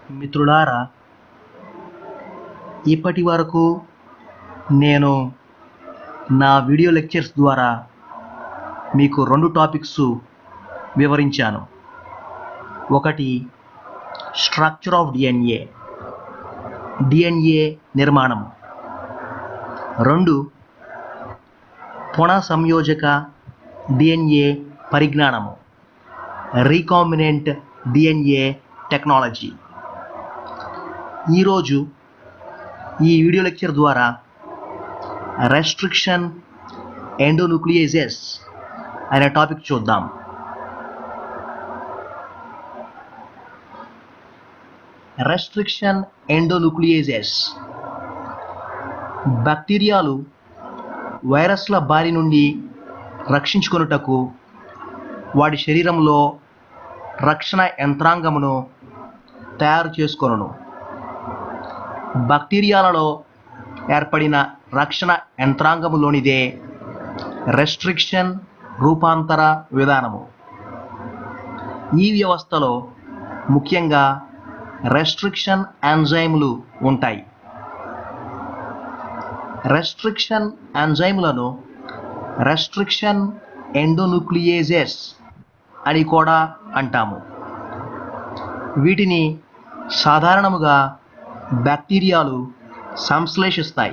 మిత్రులారా ఇప్పటి వరకు నేను నా వీడియో లెక్చర్స్ ద్వారా మీకు రెండు టాపిక్స్ వివరించాను ఒకటి స్ట్రక్చర్ ఆఫ్ డిఎన్ఏ డిఎన్ఏ నిర్మాణం రెండు పునః సంయోజక డిఎన్ఏ పరిజ్ఞానము రీకాంబినెంట్ డిఎన్ఏ టెక్నాలజీ ఈరోజు ఈ వీడియో లెక్చర్ ద్వారా రెస్ట్రిక్షన్ ఎండోన్యూక్లియేజెస్ అనే టాపిక్ చూద్దాం రెస్ట్రిక్షన్ ఎండోన్యూక్లియేజెస్ బ్యాక్టీరియాలు వైరస్ల బారి నుండి రక్షించుకొనుటకు వాడి శరీరంలో రక్షణ యంత్రాంగమును తయారు చేసుకొనును బ్యాక్టీరియాలలో ఏర్పడిన రక్షణ యంత్రాంగములోనిదే రెస్ట్రిక్షన్ రూపాంతర విధానము ఈ వ్యవస్థలో ముఖ్యంగా రెస్ట్రిక్షన్ ఎంజైములు ఉంటాయి రెస్ట్రిక్షన్ ఎంజైములను రెస్ట్రిక్షన్ ఎండోన్యూక్లియేజెస్ అని కూడా అంటాము వీటిని సాధారణముగా బ్యాక్టీరియాలు సంశ్లేషిస్తాయి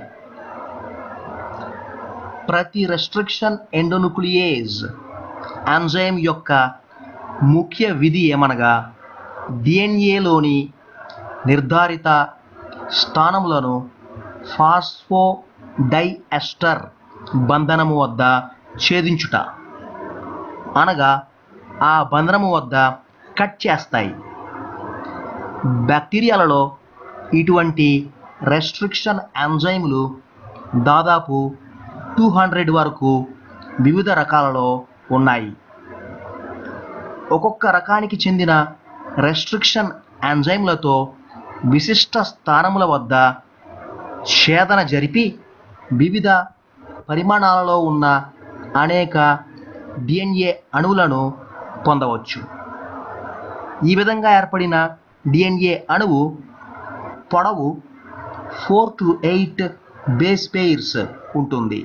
ప్రతి రెస్ట్రిక్షన్ ఎండోన్యూక్లియేజ్ ఎంజైమ్ యొక్క ముఖ్య విధి ఏమనగా డిఎన్ఏలోని నిర్ధారిత స్థానములను ఫాస్ఫో డైఎస్టర్ బంధనము వద్ద ఛేదించుట అనగా ఆ బంధనము వద్ద కట్ చేస్తాయి బ్యాక్టీరియాలలో ఇటువంటి రెస్ట్రిక్షన్ ఎంజైములు దాదాపు టూ హండ్రెడ్ వరకు వివిధ రకాలలో ఉన్నాయి ఒక్కొక్క రకానికి చెందిన రెస్ట్రిక్షన్ ఎంజైమ్లతో విశిష్ట స్థానముల వద్ద ఛేదన జరిపి వివిధ పరిమాణాలలో ఉన్న అనేక డిఎన్ఏ అణువులను పొందవచ్చు ఈ విధంగా ఏర్పడిన డిఎన్ఏ అణువు పొడవు four to eight base pairs ఉంటుంది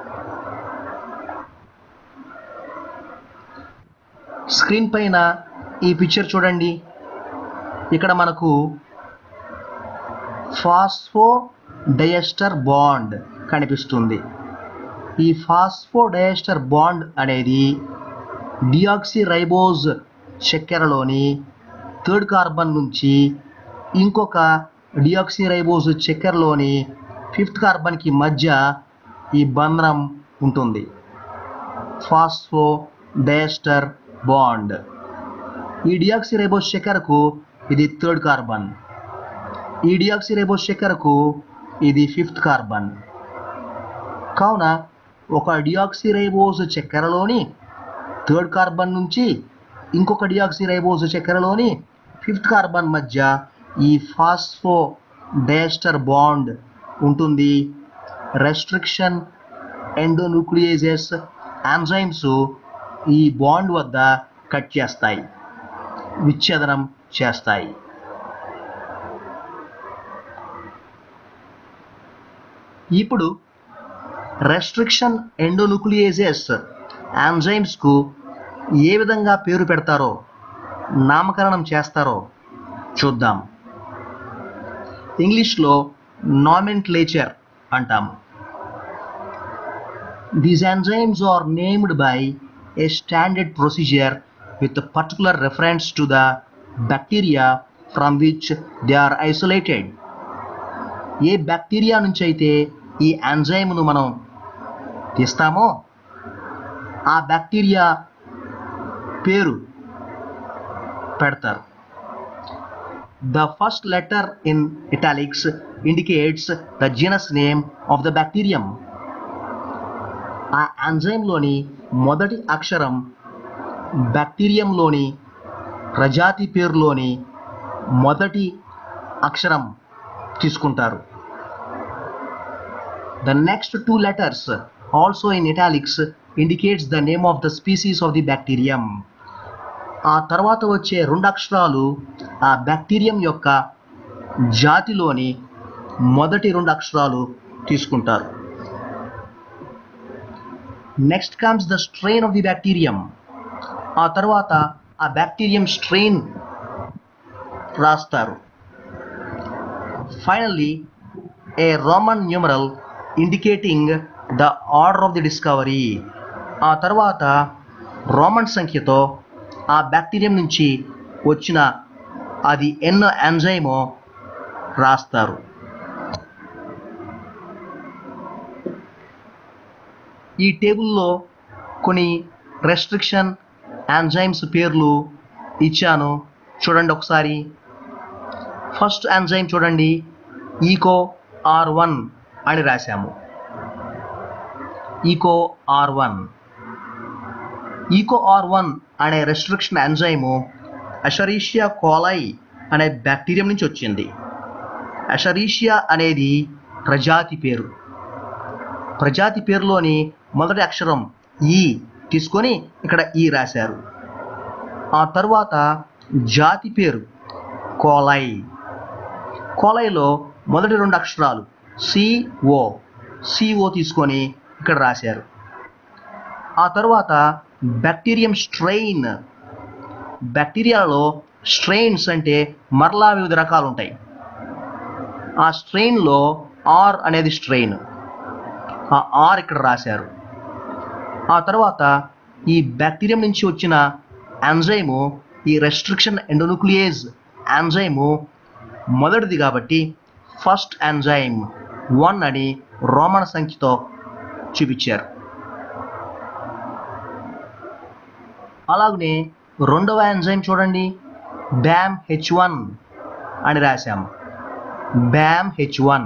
స్క్రీన్ పైన ఈ పిక్చర్ చూడండి ఇక్కడ మనకు ఫాస్ఫో డయస్టర్ బాండ్ కనిపిస్తుంది ఈ ఫాస్ఫో డయస్టర్ బాండ్ అనేది డియాక్సీ రైబోజ్ చక్కెరలోని థర్డ్ కార్బన్ నుంచి ఇంకొక డియాక్సీ రైబోజ్ చక్కెరలోని ఫిఫ్త్ కార్బన్కి మధ్య ఈ బంధనం ఉంటుంది ఫాస్ఫో డయస్టర్ బాండ్ ఈ డియాక్సీ రైబోజ్ చక్కెరకు ఇది థర్డ్ కార్బన్ ఈ డియాక్సీ రైబోజ్ చక్కెరకు ఇది ఫిఫ్త్ కార్బన్ కావున ఒక డియాక్సీ రైబోజ్ చక్కెరలోని థర్డ్ కార్బన్ నుంచి ఇంకొక డియాక్సీ రైబోజ్ చక్కెరలోని ఫిఫ్త్ కార్బన్ మధ్య ఈ ఫాస్ఫో డయస్టర్ బాండ్ ఉంటుంది రెస్ట్రిక్షన్ ఎండోన్యూక్లియేజెస్ ఎంజైమ్స్ ఈ బాండ్ వద్ద కట్ చేస్తాయి విచ్ఛేదనం చేస్తాయి ఇప్పుడు రెస్ట్రిక్షన్ ఎండోన్యూక్లియేజెస్ ఎంజైమ్స్కు ఏ విధంగా పేరు పెడతారో నామకరణం చేస్తారో చూద్దాం ఇంగ్లీష్లో నామెన్క్లేచర్ అంటాము these enzymes are named by a standard procedure with particular reference to the bacteria from which they are isolated ఏ బ్యాక్టీరియా నుంచి అయితే ఈ ఎంజైమ్ను మనం తీస్తామో ఆ బ్యాక్టీరియా పేరు పెడతారు the first letter in italics indicates the genus name of the bacterium ఆ ఎంజైమ్లోని మొదటి అక్షరం బ్యాక్టీరియంలోని ప్రజాతి పేరులోని మొదటి అక్షరం తీసుకుంటారు the next two letters also in italics indicates the name of the species of the bacterium ఆ తర్వాత వచ్చే రెండు అక్షరాలు ఆ బ్యాక్టీరియం యొక్క జాతిలోని మొదటి రెండు అక్షరాలు తీసుకుంటారు next comes the strain of the bacterium ఆ తర్వాత ఆ బ్యాక్టీరియం స్ట్రెయిన్ రాస్తారు finally a Roman numeral indicating the order of the discovery ఆ తర్వాత రోమన్ సంఖ్యతో ఆ బ్యాక్టీరియం నుంచి వచ్చిన అది ఎన్నో ఎంజైమో రాస్తారు ఈ టేబుల్లో కొన్ని రెస్ట్రిక్షన్ ఎంజైమ్స్ పేర్లు ఇచ్చాను చూడండి ఒకసారి ఫస్ట్ ఎంజైమ్ చూడండి ఈకో ఆర్ వన్ అని రాశాము Eco R one Eco R one అనే రెస్ట్రిక్షన్ ఎంజైము అషరీషియా కోలై అనే బ్యాక్టీరియం నుంచి వచ్చింది అషరీషియా అనేది ప్రజాతి పేరు ప్రజాతి పేరులోని మొదటి అక్షరం ఈ తీసుకొని ఇక్కడ ఈ రాశారు ఆ తరువాత జాతి పేరు కోలై కోలైలో మొదటి రెండు అక్షరాలు సిఓ సిఓ తీసుకొని ఇక్కడ రాశారు ఆ తర్వాత బ్యాక్టీరియం స్ట్రెయిన్ బ్యాక్టీరియాలో స్ట్రెయిన్స్ అంటే మరలా వివిధ రకాలు ఉంటాయి ఆ స్ట్రెయిన్లో ఆర్ అనేది స్ట్రెయిన్ ఆ ఆర్ ఇక్కడ రాశారు ఆ తర్వాత ఈ బ్యాక్టీరియం నుంచి వచ్చిన ఎంజైము ఈ రెస్ట్రిక్షన్ ఎండోన్యూక్లియేజ్ ఎంజైము మొదటిది కాబట్టి ఫస్ట్ ఎంజైమ్ వన్ అని రోమన్ సంఖ్యతో చూపించారు అలాగనే రెండవ ఎంజైమ్ చూడండి బ్యామ్ హెచ్ వన్ అని రాశాము బ్యామ్ హెచ్ వన్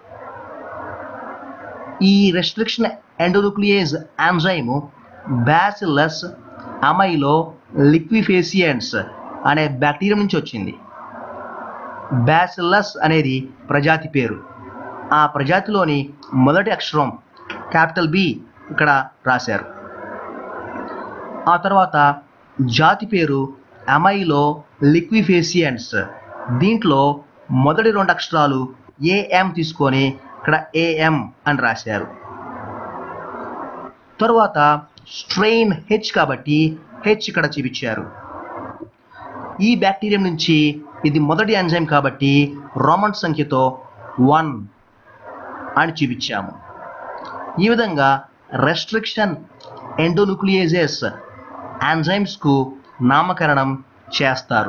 ఈ restriction endonuclease enzyme Bacillus amyloliquefaciens అనే బ్యాక్టీరియం నుంచి వచ్చింది బ్యాసిల్లస్ అనేది ప్రజాతి పేరు ఆ ప్రజాతిలోని మొదటి అక్షరం క్యాపిటల్ బి ఇక్కడ రాశారు ఆ తర్వాత జాతి పేరు అమైలో లిక్విఫేసియన్స్ దీంట్లో మొదటి రెండు అక్షరాలు ఏఎం తీసుకొని ఇక్కడ ఏఎం అని రాశారు తరువాత స్ట్రెయిన్ హెచ్ కాబట్టి హెచ్ ఇక్కడ చూపించారు ఈ బ్యాక్టీరియం నుంచి ఇది మొదటి ఎంజైమ్ కాబట్టి రోమన్ సంఖ్యతో వన్ అని చూపించాము ఈ విధంగా రెస్ట్రిక్షన్ ఎండోన్యూక్లియేజెస్ ఎంజైమ్స్కు నామకరణం చేస్తారు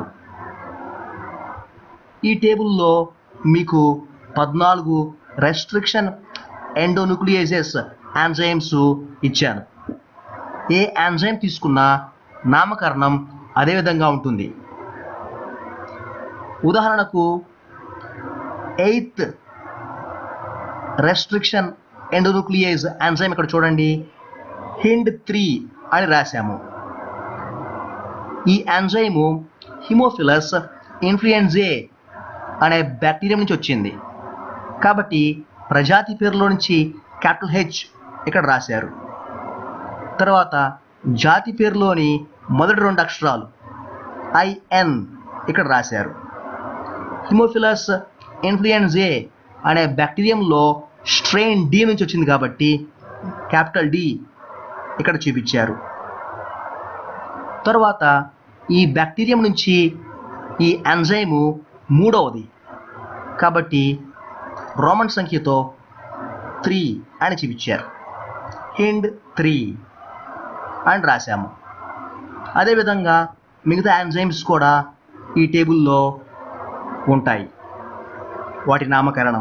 ఈ టేబుల్లో మీకు పద్నాలుగు రెస్ట్రిక్షన్ ఎండోన్యూక్లియేజెస్ ఎంజైమ్స్ ఇచ్చాను ఏ ఎంజైమ్ తీసుకున్నా నామకరణం అదే విధంగా ఉంటుంది ఉదాహరణకు ఎయిత్ రెస్ట్రిక్షన్ ఎండోన్యూక్లియేజ్ ఎంజైమ్ ఇక్కడ చూడండి హిండ్ త్రీ అని రాశాము ఈ ఎంజైము హిమోఫిలస్ ఇన్ఫ్లుయెన్జే అనే బ్యాక్టీరియం నుంచి వచ్చింది కాబట్టి ప్రజాతి పేరులో నుంచి క్యాపిటల్ హెచ్ ఇక్కడ రాశారు తర్వాత జాతి పేరులోని మొదటి రెండు అక్షరాలు ఐఎన్ ఇక్కడ రాశారు హిమోఫిలస్ ఇన్ఫ్లుయెన్జే అనే బ్యాక్టీరియంలో స్ట్రెయిన్ డి నుంచి వచ్చింది కాబట్టి క్యాపిటల్ డి ఇక్కడ చూపించారు తర్వాత ఈ బ్యాక్టీరియం నుంచి ఈ ఎంజైము మూడవది కాబట్టి రోమన్ సంఖ్యతో త్రీ అని చూపించారు హిండ్ త్రీ అని రాశాము అదేవిధంగా మిగతా ఎంజైమ్స్ కూడా ఈ టేబుల్లో ఉంటాయి వాటి నామకరణం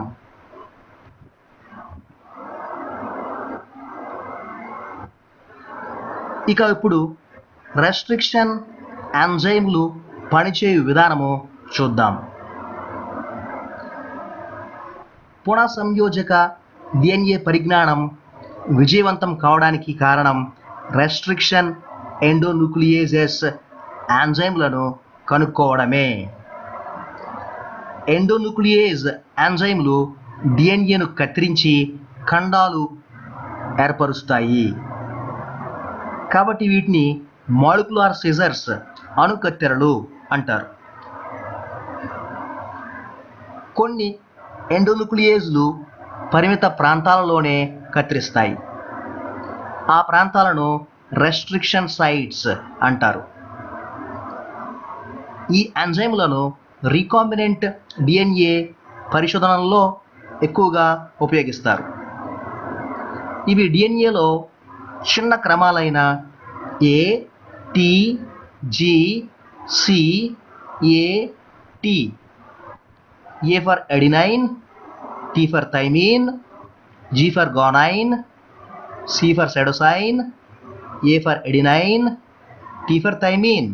ఇక ఇప్పుడు రెస్ట్రిక్షన్ ఎంజైమ్లు పనిచేయు విధానము చూద్దాం పునః సంయోజక డిఎన్ఏ పరిజ్ఞానం విజయవంతం కావడానికి కారణం రెస్ట్రిక్షన్ ఎండోన్యూక్లియేజెస్ ఎంజైమ్లను కనుక్కోవడమే ఎండోన్యూక్లియేజ్ ఎంజైమ్లు డిఎన్ఏను కత్తిరించి ఖండాలు ఏర్పరుస్తాయి కాబట్టి వీటిని మాలిక్యులార్ సిజర్స్ అణుకత్తెరలు అంటారు కొన్ని ఎండోన్యూక్లియేజ్లు పరిమిత ప్రాంతాలలోనే కత్తిరిస్తాయి ఆ ప్రాంతాలను రెస్ట్రిక్షన్ సైట్స్ అంటారు ఈ ఎంజైమ్లను రీకాంబినెంట్ డిఎన్ఏ పరిశోధనల్లో ఎక్కువగా ఉపయోగిస్తారు ఇవి డిఎన్ఏలో చిన్న క్రమాలైన A T G C A T A for adenine T for thymine G for guanine C for cytosine A for adenine T for thymine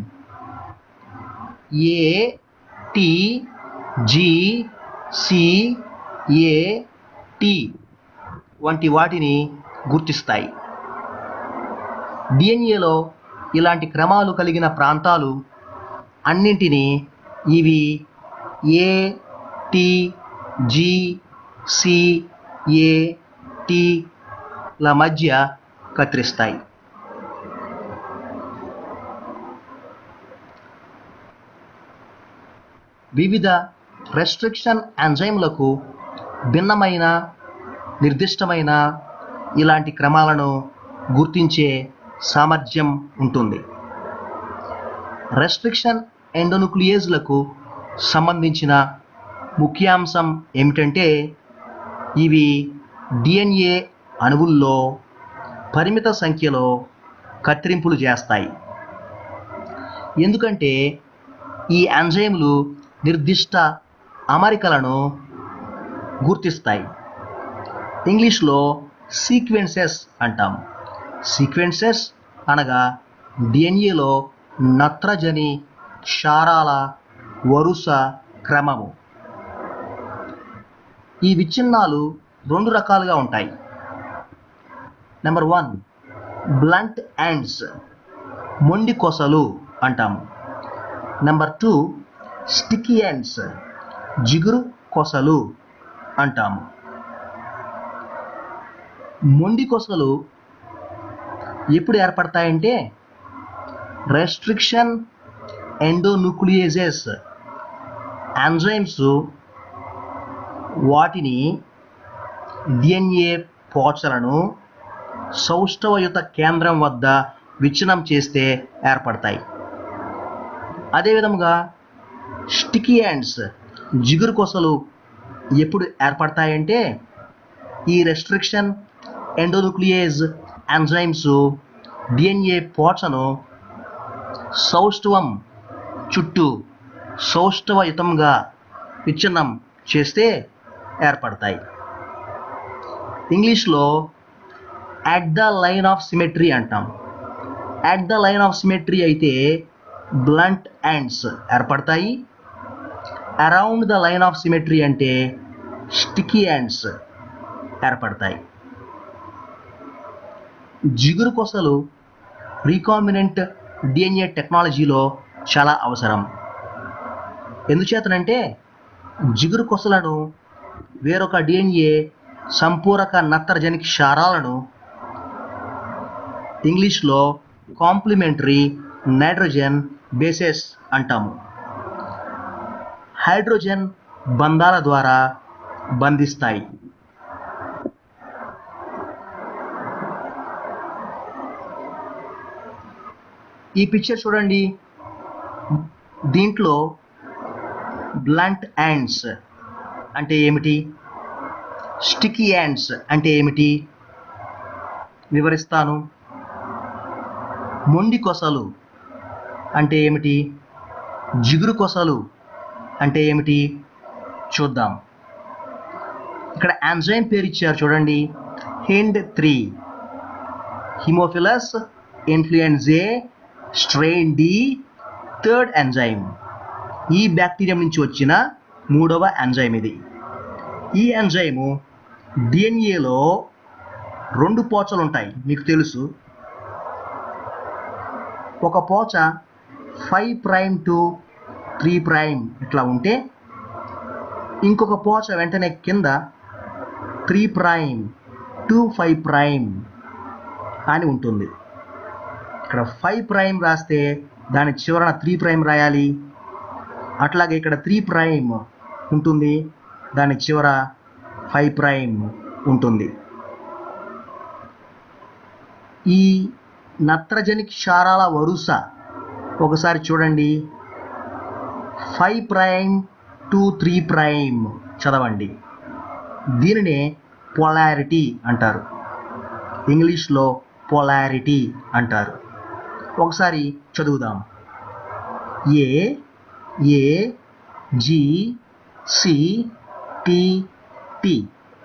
A T G C A T వంటి వాటిని గుర్తిస్తాయి డిఎన్ఏలో ఇలాంటి క్రమాలు కలిగిన ప్రాంతాలు అన్నింటినీ ఇవి A T G C A టిల మధ్య కత్తిరిస్తాయి వివిధ రెస్ట్రిక్షన్ ఎంజైమ్లకు భిన్నమైన నిర్దిష్టమైన ఇలాంటి క్రమాలను గుర్తించే సామర్థ్యం ఉంటుంది రెస్ట్రిక్షన్ ఎండోన్యూక్లియేజ్లకు సంబంధించిన ముఖ్యాంశం ఏమిటంటే ఇవి డిఎన్ఏ అణువుల్లో పరిమిత సంఖ్యలో కత్తిరింపులు చేస్తాయి ఎందుకంటే ఈ ఎంజైమ్లు నిర్దిష్ట అమరికలను గుర్తిస్తాయి ఇంగ్లీష్లో సీక్వెన్సెస్ అంటాం సీక్వెన్సెస్ అనగా డిఎన్ఏలో నత్రజని క్షారాల వరుస క్రమము ఈ విచ్ఛిన్నాలు రెండు రకాలుగా ఉంటాయి నెంబర్ వన్ బ్లంట్ ఎండ్స్ మొండి కొసలు అంటాము నెంబర్ టూ స్టికీ ఎండ్స్ జిగురు కొసలు అంటాము మొండి కొసలు ఎప్పుడు ఏర్పడతాయంటే రెస్ట్రిక్షన్ ఎండోన్యూక్లియేజెస్ ఎంజైమ్స్ వాటిని డిఎన్ఏ పోచలను సౌష్ఠవయుత కేంద్రం వద్ద విచ్ఛిన్నం చేస్తే ఏర్పడతాయి అదేవిధంగా స్టికీ యాండ్స్ జిగురు కొసలు ఎప్పుడు ఏర్పడతాయంటే ఈ రెస్ట్రిక్షన్ ఎండోన్యూక్లియేజ్ ఎంజైమ్స్ డిఎన్ఏ పోచను సౌష్ఠవం చుట్టూ సౌష్ఠవయుతంగా విచ్ఛిన్నం చేస్తే ఏర్పడతాయి ఇంగ్లీష్లో at the line of symmetry అంటాం at the line of symmetry అయితే బ్లంట్ ఎండ్స్ ఏర్పడతాయి around the line of symmetry అంటే స్టికీ ఎండ్స్ ఏర్పడతాయి జిగురు కొసలు రీకాంబినెంట్ డిఎన్ఏ టెక్నాలజీలో చాలా అవసరం ఎందుచేతనంటే జిగురు కొసలను వేరొక డిఎన్ఏ సంపూరక నత్రజని క్షారాలను ఇంగ్లీష్లో కాంప్లిమెంటరీ నైట్రోజన్ బేసెస్ అంటాము హైడ్రోజన్ బంధాల ద్వారా బంధిస్తాయి ఈ పిక్చర్ చూడండి దీంట్లో బ్లంట్ యాండ్స్ అంటే ఏమిటి స్టికీ యాండ్స్ అంటే ఏమిటి వివరిస్తాను మొండి కొసలు అంటే ఏమిటి జిగురు కొసలు అంటే ఏమిటి చూద్దాం ఇక్కడ ఎంజైమ్ పేరు ఇచ్చారు చూడండి Hind three Haemophilus influenzae strain D third enzyme ఈ బ్యాక్టీరియం నుంచి వచ్చిన మూడవ ఎంజైమ్ ఇది ఈ ఎంజైము డిఎన్ఏలో రెండు పోచలు ఉంటాయి మీకు తెలుసు ఒక పోచ five prime to three prime ఇట్లా ఉంటే ఇంకొక పోచ వెంటనే కింద three prime to five prime అని ఉంటుంది ఇక్కడ ఫైవ్ ప్రైమ్ రాస్తే దాని చివరన త్రీ ప్రైమ్ రాయాలి అట్లాగే ఇక్కడ త్రీ ప్రైమ్ ఉంటుంది దాని చివర ఫైవ్ ప్రైమ్ ఉంటుంది ఈ నత్రజని క్షారాల వరుస ఒకసారి చూడండి five prime to three prime చదవండి దీనినే పొలారిటీ అంటారు ఇంగ్లీష్లో పొలారిటీ అంటారు ఒకసారి చదువుదాం A A G C T T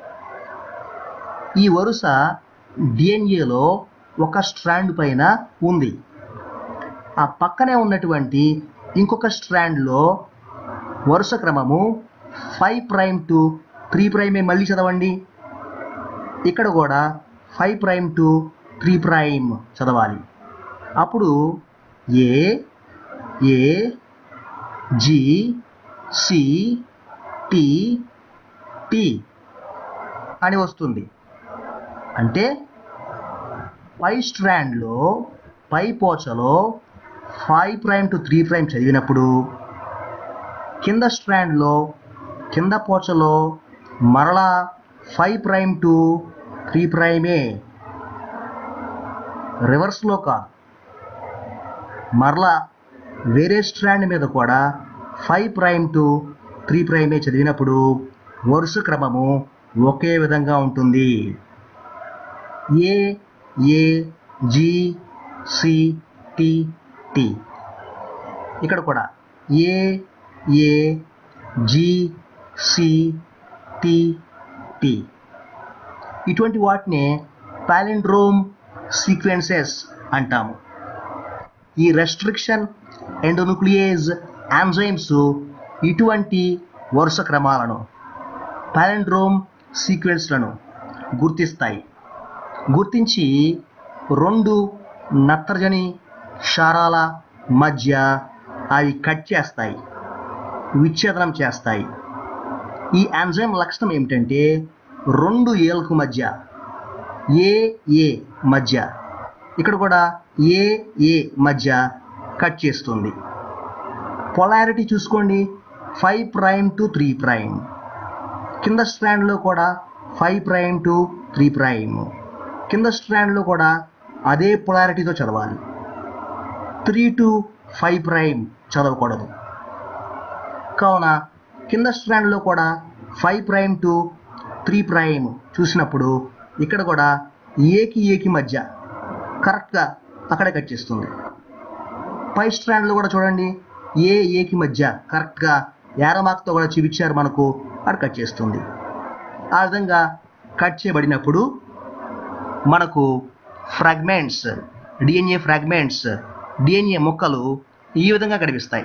ఈ వరుస డిఎన్ఏలో ఒక స్ట్రాండ్ పైన ఉంది ఆ పక్కనే ఉన్నటువంటి ఇంకొక స్ట్రాండ్లో వరుస క్రమము ఫైవ్ ప్రైమ్ టు త్రీ ప్రైమే మళ్ళీ చదవండి ఇక్కడ కూడా five prime to three prime చదవాలి అప్పుడు A A G C T T అని వస్తుంది అంటే పై స్ట్రాండ్లో పై పోచలో five prime to three prime చదివినప్పుడు కింద స్ట్రాండ్లో కింద పోచలో మరలా ఫైవ్ ప్రైమ్ టు త్రీ ప్రైమే రివర్స్లో కాదు మరలా వేరే స్ట్రాండ్ మీద కూడా ఫైవ్ ప్రైమ్ టు త్రీ ప్రైమే చదివినప్పుడు వరుస క్రమము ఒకే విధంగా ఉంటుంది A A G C T T ఇక్కడ కూడా A A G C T T ఇటువంటి వాటిని పాలిండ్రోమ్ సీక్వెన్సెస్ అంటాము ఈ రెస్ట్రిక్షన్ ఎండోన్యూక్లియేజ్ ఆన్జైమ్స్ ఇటువంటి వరుస క్రమాలను పాలిండ్రోమ్ సీక్వెన్స్లను గుర్తిస్తాయి గుర్తించి రెండు నత్రజని క్షారాల మధ్య అవి కట్ చేస్తాయి విచ్ఛేదనం చేస్తాయి ఈ ఎంజైమ్ లక్షణం ఏమిటంటే రెండు ఏలకు మధ్య ఏ ఏ మధ్య ఇక్కడ కూడా ఏ ఏ మధ్య కట్ చేస్తుంది పొలారిటీ చూసుకోండి five prime to three prime కింద స్ట్రాండ్లో కూడా five prime to three prime కింద స్ట్రాండ్లో కూడా అదే పొలారిటీతో చదవాలి త్రీ టు ఫైవ్ ప్రైమ్ చదవకూడదు కావున కింద స్ట్రాండ్లో కూడా five prime to three prime చూసినప్పుడు ఇక్కడ కూడా ఏకి ఏకి మధ్య కరెక్ట్గా అక్కడే కట్ చేస్తుంది పై స్ట్రాండ్లో కూడా చూడండి ఏ ఏకి మధ్య కరెక్ట్గా యారమార్క్తో కూడా చూపించారు మనకు అక్కడ కట్ చేస్తుంది ఆ విధంగా కట్ చేయబడినప్పుడు మనకు ఫ్రాగ్మెంట్స్ డిఎన్ఏ ఫ్రాగ్మెంట్స్ డిఎన్ఏ ముక్కలు ఈ విధంగా కనిపిస్తాయి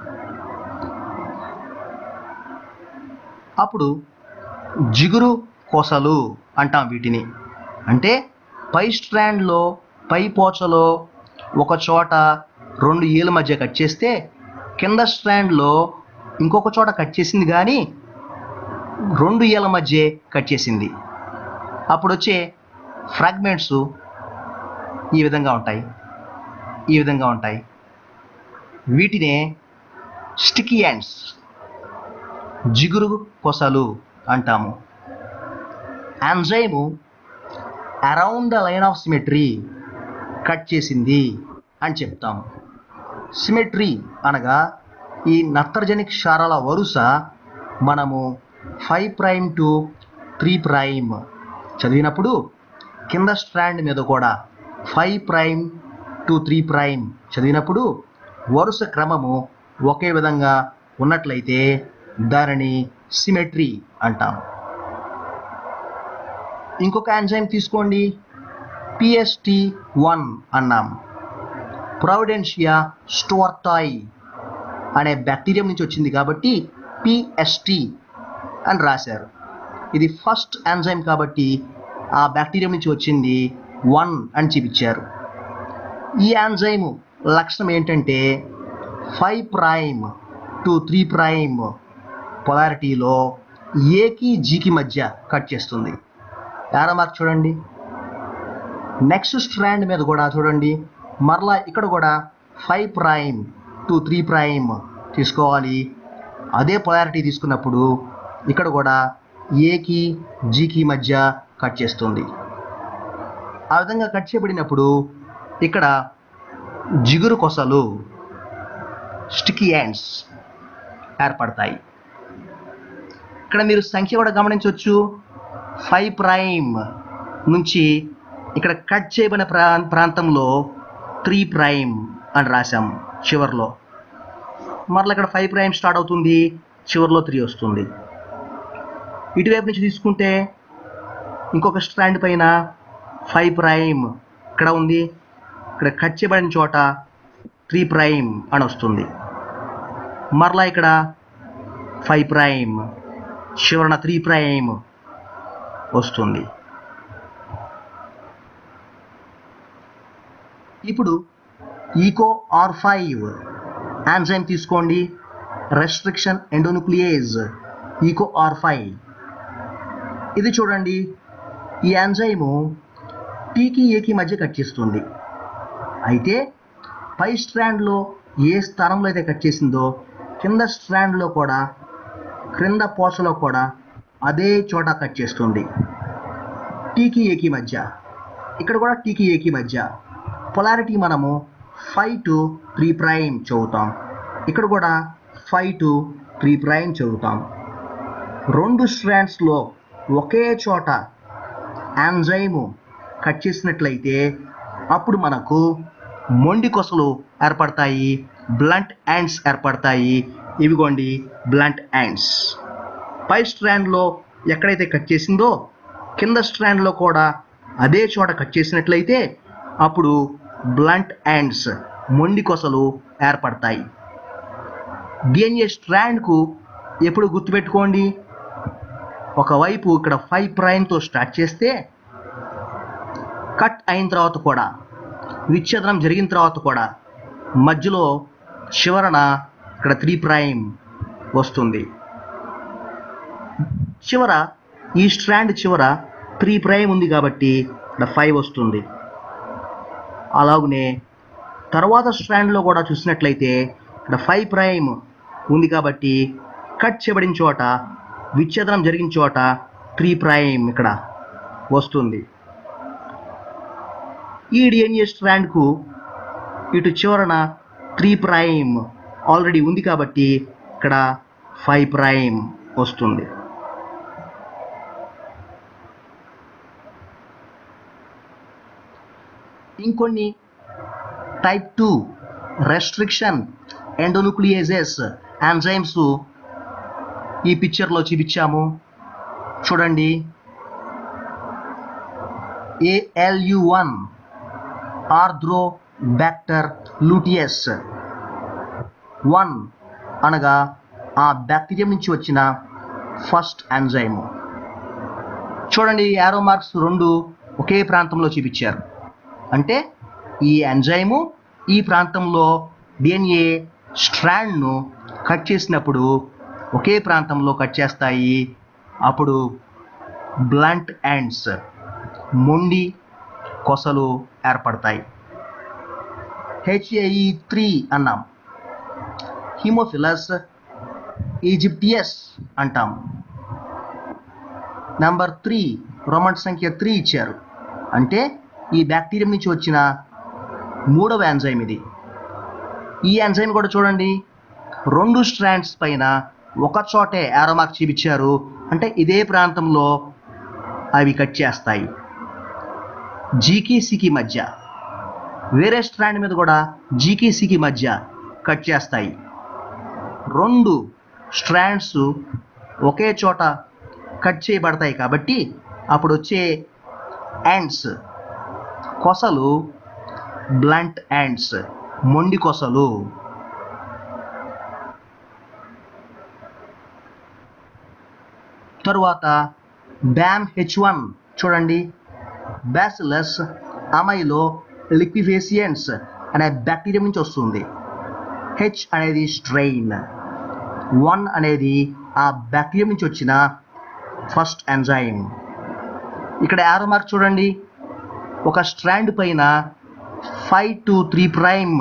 అప్పుడు జిగురు కొసలు అంటాం వీటిని అంటే పై స్ట్రాండ్లో పై పోచలో ఒక చోట రెండు ఏళ్ళ మధ్య కట్ చేస్తే కింద స్ట్రాండ్లో ఇంకొక చోట కట్ చేసింది కానీ రెండు ఏళ్ళ మధ్య కట్ చేసింది అప్పుడు వచ్చే ఫ్రాగ్మెంట్స్ ఈ విధంగా ఉంటాయి ఈ విధంగా ఉంటాయి వీటినే స్టికీ యాండ్స్ జిగురు కొసలు అంటాము enzyme around the line of symmetry cut చేసింది అని చెప్తాము సిమెట్రీ అనగా ఈ నత్రజని క్షారాల వరుస మనము five prime to three prime చదివినప్పుడు కింద స్ట్రాండ్ మీద కూడా five prime to three prime చదివినప్పుడు వరుస క్రమము ఒకే విధంగా ఉన్నట్లయితే దానిని సిమెట్రీ అంటాం ఇంకొక ఎంజైమ్ తీసుకోండి పిఎస్టి వన్ అన్నాం ప్రొవిడెన్షియా స్టోర్టాయ్ అనే బ్యాక్టీరియం నుంచి వచ్చింది కాబట్టి పిఎస్టి అని రాశారు ఇది ఫస్ట్ ఎంజైమ్ కాబట్టి ఆ బ్యాక్టీరియం నుంచి వచ్చింది వన్ అని చూపించారు ఈ ఎంజైమ్ లక్షణం ఏంటంటే five prime to three prime పొలారిటీలో ఏకి జీకి మధ్య కట్ చేస్తుంది యారో మార్క్ చూడండి నెక్స్ట్ స్ట్రాండ్ మీద కూడా చూడండి మరలా ఇక్కడ కూడా five prime to three prime తీసుకోవాలి అదే పొలారిటీ తీసుకున్నప్పుడు ఇక్కడ కూడా ఏకి జీకి మధ్య కట్ చేస్తుంది ఆ విధంగా కట్ చేయబడినప్పుడు ఇక్కడ జిగురు కొసలు స్టికీ యాండ్స్ ఏర్పడతాయి ఇక్కడ మీరు సంఖ్య కూడా గమనించవచ్చు ఫైవ్ ప్రైమ్ నుంచి ఇక్కడ కట్ చేయబడిన ప్రా ప్రాంతంలో త్రీ ప్రైమ్ అని రాశాం చివర్లో మరలా ఇక్కడ ఫైవ్ ప్రైమ్ స్టార్ట్ అవుతుంది చివర్లో త్రీ వస్తుంది ఇటువైపు నుంచి తీసుకుంటే ఇంకొక స్ట్రాండ్ పైన ఫైవ్ ప్రైమ్ ఇక్కడ ఉంది ఇక్కడ కట్ చేయబడిన చోట త్రీ ప్రైమ్ అని వస్తుంది మరలా ఇక్కడ ఫైవ్ ప్రైమ్ చివరన త్రీ ప్రైమ్ వస్తుంది ఇప్పుడు ఈకో ఆర్ ఫైవ్ యాంజైమ్ తీసుకోండి restriction endonuclease Eco R five ఇది చూడండి ఈ యాంజైము టీకి ఏకి మధ్య కట్ చేస్తుంది అయితే పై స్ట్రాండ్లో ఏ స్థానంలో అయితే కట్ చేసిందో కింద స్ట్రాండ్లో కూడా క్రింద పోసలో కూడా అదే చోట కట్ చేస్తుంది టీకి ఏకి మధ్య ఇక్కడ కూడా టీకి ఏకి మధ్య పొలారిటీ మనము ఫైవ్ టు త్రీ ప్రైమ్ చదువుతాం ఇక్కడ కూడా ఫైవ్ టు త్రీ ప్రైమ్ చదువుతాం రెండు స్ట్రాండ్స్లో ఒకే చోట యాంజైము కట్ చేసినట్లయితే అప్పుడు మనకు మొండి కొసలు ఏర్పడతాయి బ్లంట్ యాండ్స్ ఏర్పడతాయి ఇవిగోండి బ్లంట్ యాండ్స్ పై స్ట్రాండ్లో ఎక్కడైతే కట్ చేసిందో కింద స్ట్రాండ్లో కూడా అదే చోట కట్ చేసినట్లయితే అప్పుడు బ్లంట్ యాండ్స్ మొండి కొసలు ఏర్పడతాయి డిఎన్ఏ స్ట్రాండ్కు ఎప్పుడు గుర్తుపెట్టుకోండి ఒకవైపు ఇక్కడ ఫైవ్ ప్రైమ్తో స్టార్ట్ చేస్తే కట్ అయిన తర్వాత కూడా విచ్ఛేదనం జరిగిన తర్వాత కూడా మధ్యలో చివరన ఇక్కడ త్రీ ప్రైమ్ వస్తుంది చివర ఈ స్ట్రాండ్ చివర త్రీ ప్రైమ్ ఉంది కాబట్టి ఇక్కడ ఫైవ్ వస్తుంది అలాగనే తర్వాత స్ట్రాండ్లో కూడా చూసినట్లయితే ఇక్కడ ఫైవ్ ప్రైమ్ ఉంది కాబట్టి కట్ చేయబడిన చోట విచ్ఛేదనం జరిగిన చోట త్రీ ప్రైమ్ ఇక్కడ వస్తుంది ఈ డిఎన్ఏ స్ట్రాండ్కు ఇటు చివరన త్రీ ప్రైమ్ ఆల్రెడీ ఉంది కాబట్టి ఇక్కడ ఫైవ్ ప్రైమ్ వస్తుంది ఇంకొన్ని type two restriction endonucleases enzymes ఈ పిక్చర్లో చూపించాము చూడండి ALU one Arthrobacter luteus one అనగా ఆ బ్యాక్టీరియం నుంచి వచ్చిన ఫస్ట్ ఎంజైమ్ చూడండి యారో మార్క్స్ రెండు ఒకే ప్రాంతంలో చూపించారు అంటే ఈ ఎంజైము ఈ ప్రాంతంలో డిఎన్ఏ స్ట్రాండ్ను కట్ చేసినప్పుడు ఒకే ప్రాంతంలో కట్ చేస్తాయి అప్పుడు బ్లంట్ ఎండ్స్ మొండి కొసలు ఏర్పడతాయి హెచ్ఏఈ త్రీ అన్నాం హిమోఫిలస్ ఈజిప్టియస్ అంటాం నంబర్ త్రీ రోమన్ సంఖ్య త్రీ ఇచ్చారు అంటే ఈ బ్యాక్టీరియం నుంచి వచ్చిన మూడవ ఎంజైమ్ ఇది ఈ ఎంజైమ్ కూడా చూడండి రెండు స్ట్రాండ్స్ పైన ఒక చోటే ఆరోమార్క్ చూపించారు అంటే ఇదే ప్రాంతంలో అవి కట్ చేస్తాయి జీకి సికి మధ్య వేరే స్ట్రాండ్ మీద కూడా జీకి సికి మధ్య కట్ చేస్తాయి రెండు స్ట్రాండ్స్ ఒకే చోట కట్ చేయబడతాయి కాబట్టి అప్పుడు వచ్చే యాండ్స్ కొసలు బ్లంట్ యాండ్స్ మొండి కొసలు తరువాత బ్యామ్ హెచ్ వన్ చూడండి బ్యాసిలస్ అమైలో లిక్విఫేసియన్స్ అనే బ్యాక్టీరియం నుంచి వస్తుంది హెచ్ అనేది స్ట్రెయిన్ వన్ అనేది ఆ బ్యాక్టీరియం నుంచి వచ్చిన ఫస్ట్ ఎంజైమ్ ఇక్కడ యారో మార్క్ చూడండి ఒక స్ట్రాండ్ పైన ఫైవ్ టు త్రీ ప్రైమ్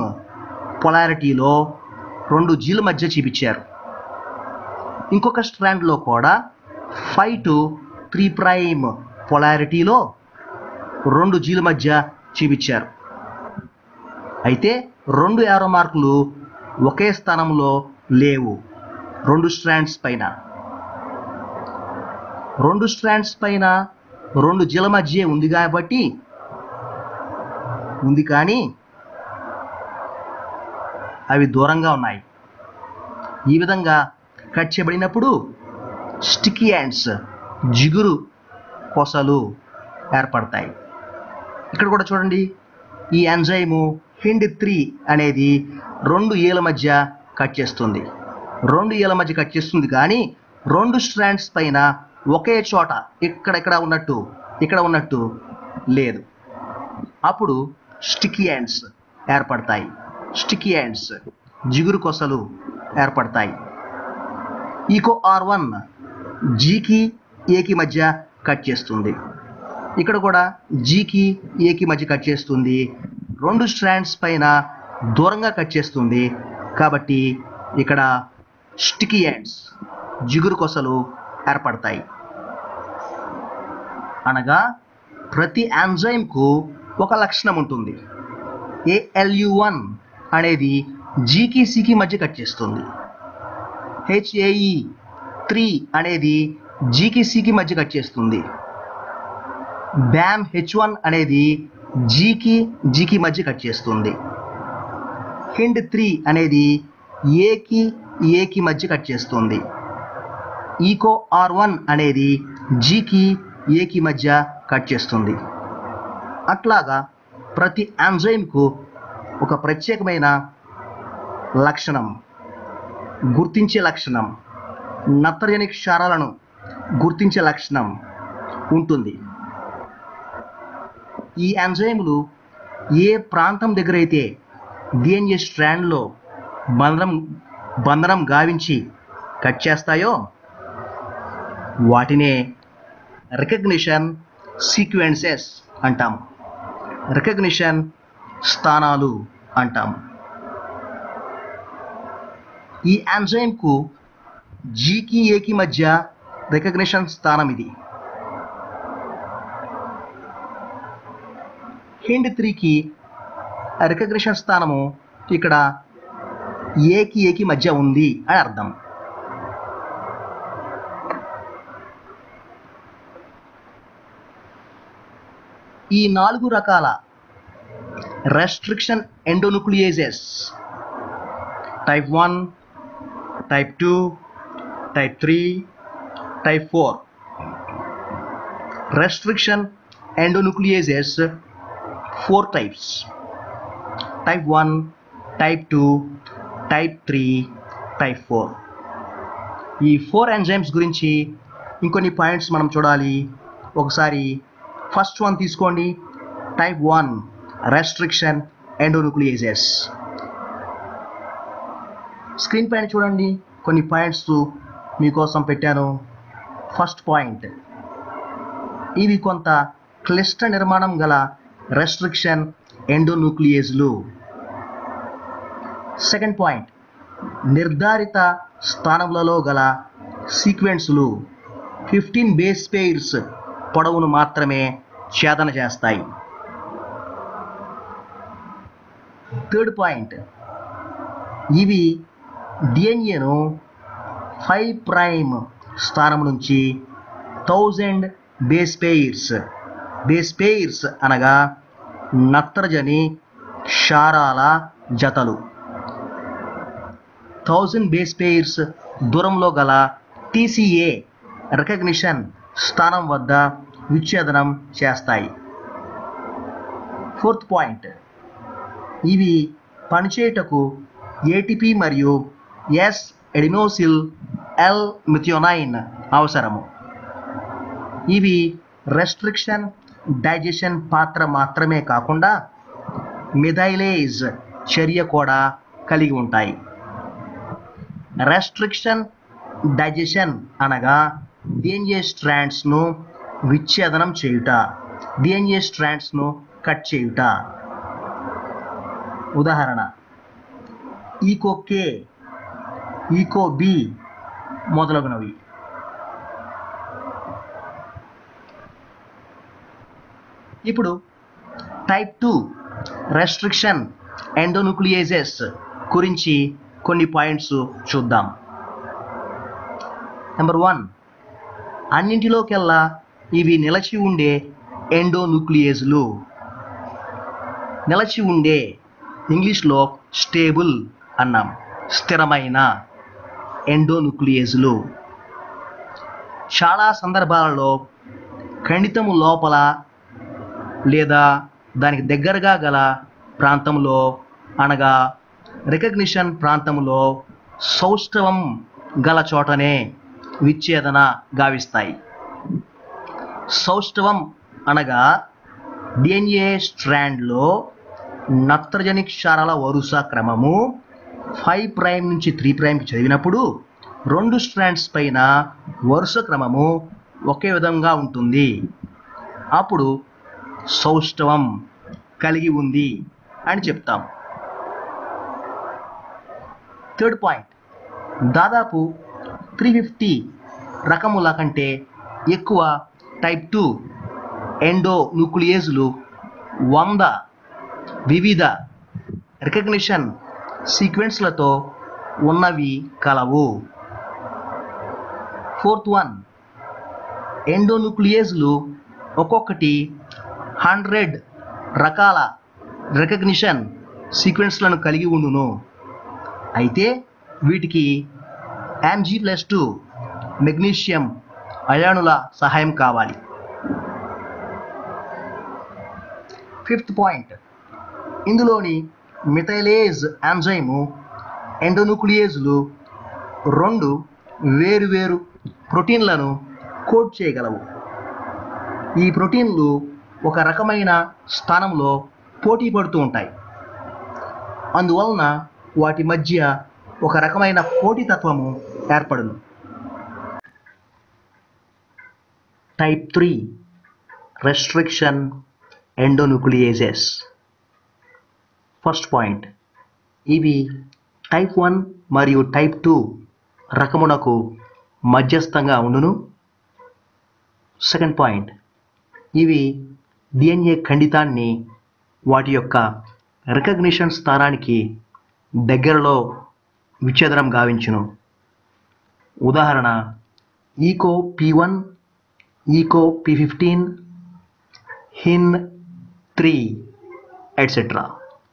పొలారిటీలో రెండు జీల మధ్య చూపించారు ఇంకొక స్ట్రాండ్లో కూడా ఫైవ్ టు త్రీ ప్రైమ్ పొలారిటీలో రెండు జీల మధ్య చూపించారు అయితే రెండు యారో మార్కులు ఒకే స్థానంలో లేవు రెండు స్ట్రాండ్స్ పైన రెండు స్ట్రాండ్స్ పైన రెండు జీల మధ్య ఉంది కాబట్టి ఉంది కానీ అవి దూరంగా ఉన్నాయి ఈ విధంగా కట్ చేయబడినప్పుడు స్టికీ యాండ్స్ జిగురు కొసలు ఏర్పడతాయి ఇక్కడ కూడా చూడండి ఈ ఎంజైము హిండ్ త్రీ అనేది రెండు ఈల మధ్య కట్ చేస్తుంది రెండు ఈల మధ్య కట్ చేస్తుంది కానీ రెండు స్ట్రాండ్స్ పైన ఒకే చోట ఇక్కడెక్కడ ఉన్నట్టు ఇక్కడ ఉన్నట్టు లేదు అప్పుడు స్టికీ యాండ్స్ ఏర్పడతాయి స్టికీ యాండ్స్ జిగురు కొసలు ఏర్పడతాయి ఈకో ఆర్ వన్ జీకి ఏకి మధ్య కట్ చేస్తుంది ఇక్కడ కూడా జీకి ఏకి మధ్య కట్ చేస్తుంది రెండు స్ట్రాండ్స్ పైన దూరంగా కట్ చేస్తుంది కాబట్టి ఇక్కడ స్టికీ యాండ్స్ జిగురు కొసలు ఏర్పడతాయి అనగా ప్రతి యాంజైమ్కు ఒక లక్షణం ఉంటుంది ఏఎల్యు వన్ అనేది జీకి సికి మధ్య కట్ చేస్తుంది హెచ్ఏఈ త్రీ అనేది జీకి సికి మధ్య కట్ చేస్తుంది బ్యామ్ హెచ్ వన్ అనేది జీకి జీకి మధ్య కట్ చేస్తుంది హిండ్ త్రీ అనేది ఏకి ఏకి మధ్య కట్ చేస్తుంది ఈకో ఆర్ వన్ అనేది జీకి ఏకి మధ్య కట్ చేస్తుంది అట్లాగా ప్రతి యాంజైమ్కు ఒక ప్రత్యేకమైన లక్షణం గుర్తించే లక్షణం నత్రజని క్షారాలను గుర్తించే లక్షణం ఉంటుంది ఈ ఎంజైములు ఏ ప్రాంతం దగ్గర అయితే డిఎన్ఏ స్ట్రాండ్లో బంధనం బంధనం గావించి కట్ చేస్తాయో వాటినే రికగ్నిషన్ సీక్వెన్సెస్ అంటాం రికగ్నిషన్ స్థానాలు అంటాం ఈ ఎంజైమ్కు జీకి ఏకి మధ్య రికగ్నిషన్ స్థానం ఇది హిండ్ త్రీకి రికగ్నిషన్ స్థానము ఇక్కడ ఏకి ఏకి మధ్య ఉంది అని అర్థం ఈ నాలుగు రకాల restriction endonucleases type one type two type three type four restriction endonucleases four types type 1 type 2 type 3 type 4 ఈ ఫోర్ ఎంజైమ్స్ గురించి ఇంకొన్ని పాయింట్స్ మనం చూడాలి ఒకసారి ఫస్ట్ వన్ తీసుకోండి type one restriction endonucleases screen పైన చూడండి కొన్ని పాయింట్స్ మీకోసం పెట్టాను ఫస్ట్ పాయింట్ ఇవి కొంత క్లిష్ట నిర్మాణం గల రెస్ట్రిక్షన్ ఎండోన్యూక్లియేజ్లు సెకండ్ పాయింట్ నిర్ధారిత స్థానములలో గల సీక్వెన్స్లు ఫిఫ్టీన్ బేస్ పెయిర్స్ పొడవును మాత్రమే ఛేదన చేస్తాయి థర్డ్ పాయింట్ ఇవి డిఎన్ఏను ఫైవ్ ప్రైమ్ స్థానం నుంచి thousand base pairs base pairs అనగా నత్రజని క్షారాల జతలు థౌజండ్ బేస్ పెయిర్స్ దూరంలో గల టీసీఏ రికగ్నిషన్ స్థానం వద్ద విచ్ఛేదనం చేస్తాయి ఫోర్త్ పాయింట్ ఇవి పనిచేయుటకు ఏటీపీ మరియు ఎస్ ఎడినోసిల్ ఎల్ మిథియోనైన్ అవసరము ఇవి రెస్ట్రిక్షన్ డైజెషన్ పాత్ర మాత్రమే కాకుండా మిథైలేజ్ చర్య కూడా కలిగి ఉంటాయి రెస్ట్రిక్షన్ డైజెషన్ అనగా డిఎన్ఏ స్ట్రాండ్స్ను విచ్ఛేదనం చేయుట డిఎన్ఏ స్ట్రాండ్స్ను కట్ చేయుట ఉదాహరణ ఈకో కే ఈకో బి మొదలగునవి ఇప్పుడు టైప్ టూ రెస్ట్రిక్షన్ ఎండోన్యూక్లియేజెస్ గురించి కొన్ని పాయింట్స్ చూద్దాం నెంబర్ వన్ అన్నింటిలోకెల్లా ఇవి నిలచి ఉండే ఎండోన్యూక్లియేజ్లు నిలచి ఉండే ఇంగ్లీష్లో స్టేబుల్ అన్నాం స్థిరమైన ఎండోన్యూక్లియేజ్లు చాలా సందర్భాలలో ఖండితము లోపల లేదా దానికి దగ్గరగా గల ప్రాంతంలో అనగా రికగ్నిషన్ ప్రాంతంలో సౌష్ఠవం గల చోటనే విచ్ఛేదన గావిస్తాయి సౌష్ఠవం అనగా డిఎన్ఏ స్ట్రాండ్లో నత్రజని క్షారాల వరుస క్రమము ఫైవ్ ప్రైమ్ నుంచి త్రీ ప్రైమ్కి చదివినప్పుడు రెండు స్ట్రాండ్స్ పైన వరుస క్రమము ఒకే విధంగా ఉంటుంది అప్పుడు సౌష్ఠవం కలిగి ఉంది అని చెప్తాం థర్డ్ పాయింట్ దాదాపు త్రీ ఫిఫ్టీ రకముల కంటే ఎక్కువ టైప్ టూ ఎండో న్యూక్లియేజ్లు వంద వివిధ రికగ్నిషన్ సీక్వెన్స్లతో ఉన్నవి కలవు ఫోర్త్ వన్ ఎండోన్యూక్లియేజ్లు ఒక్కొక్కటి హండ్రెడ్ రకాల రికగ్నిషన్ సీక్వెన్స్లను కలిగి ఉండును అయితే వీటికి యాంజీ ప్లస్ టూ మెగ్నీషియం అయానుల సహాయం కావాలి ఫిఫ్త్ పాయింట్ ఇందులోని మిథైలేజ్ ఎంజైము ఎండోన్యూక్లియేజ్లు రెండు వేరువేరు ప్రోటీన్లను కోడ్ చేయగలవు ఈ ప్రోటీన్లు ఒక రకమైన స్థానంలో పోటీ పడుతూ ఉంటాయి అందువలన వాటి మధ్య ఒక రకమైన పోటీతత్వము ఏర్పడును type three restriction endonucleases first point ఇవి టైప్ వన్ మరియు టైప్ టూ రకమునకు మధ్యస్థంగా ఉండును సెకండ్ పాయింట్ ఇవి డిఎన్ఏ ఖండితాన్ని వాటి యొక్క రికగ్నిషన్ స్థానానికి దగ్గరలో విచ్ఛేదనం గావించును ఉదాహరణ Eco P one Eco P fifteen Hin three etcetera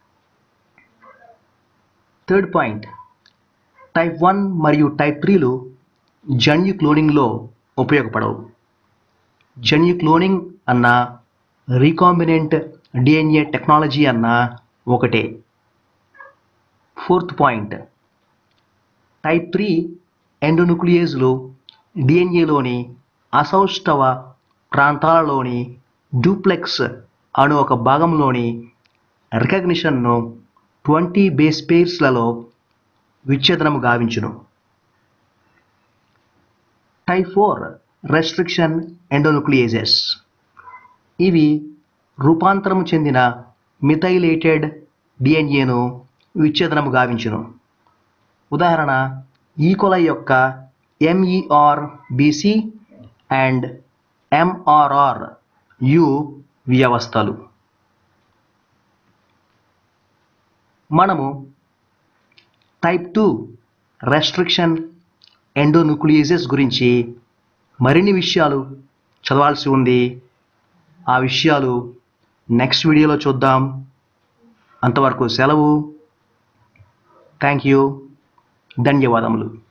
third point type one మరియు టైప్ త్రీలు జన్యు క్లోనింగ్లో ఉపయోగపడవు జన్యు క్లోనింగ్ అన్న రీకాంబినెంట్ డిఎన్ఏ టెక్నాలజీ అన్న ఒకటే ఫోర్త్ పాయింట్ టైప్ త్రీ ఎండోన్యూక్లియేజ్లు డిఎన్ఏలోని అసౌష్ఠవ ప్రాంతాలలోని డూప్లెక్స్ అను ఒక భాగంలోని రికగ్నిషన్ను ట్వంటీ బేస్ పేర్స్లలో విచ్ఛేదనము గావించును టైప్ ఫోర్ రెస్ట్రిక్షన్ ఎండోన్యూక్లియేజెస్ ఇవి రూపాంతరము చెందిన మిథైలేటెడ్ డిఎన్ఏను విచ్ఛేదనము గావించును ఉదాహరణ ఈకొలై యొక్క ఎంఈఆర్ బీసీ అండ్ ఎంఆర్ఆర్ యు వ్యవస్థలు మనము టైప్ టూ రెస్ట్రిక్షన్ ఎండోన్యూక్లియేజెస్ గురించి మరిన్ని విషయాలు చదవాల్సి ఉంది ఆ విషయాలు నెక్స్ట్ వీడియోలో చూద్దాం అంతవరకు సెలవు థ్యాంక్ యూ ధన్యవాదములు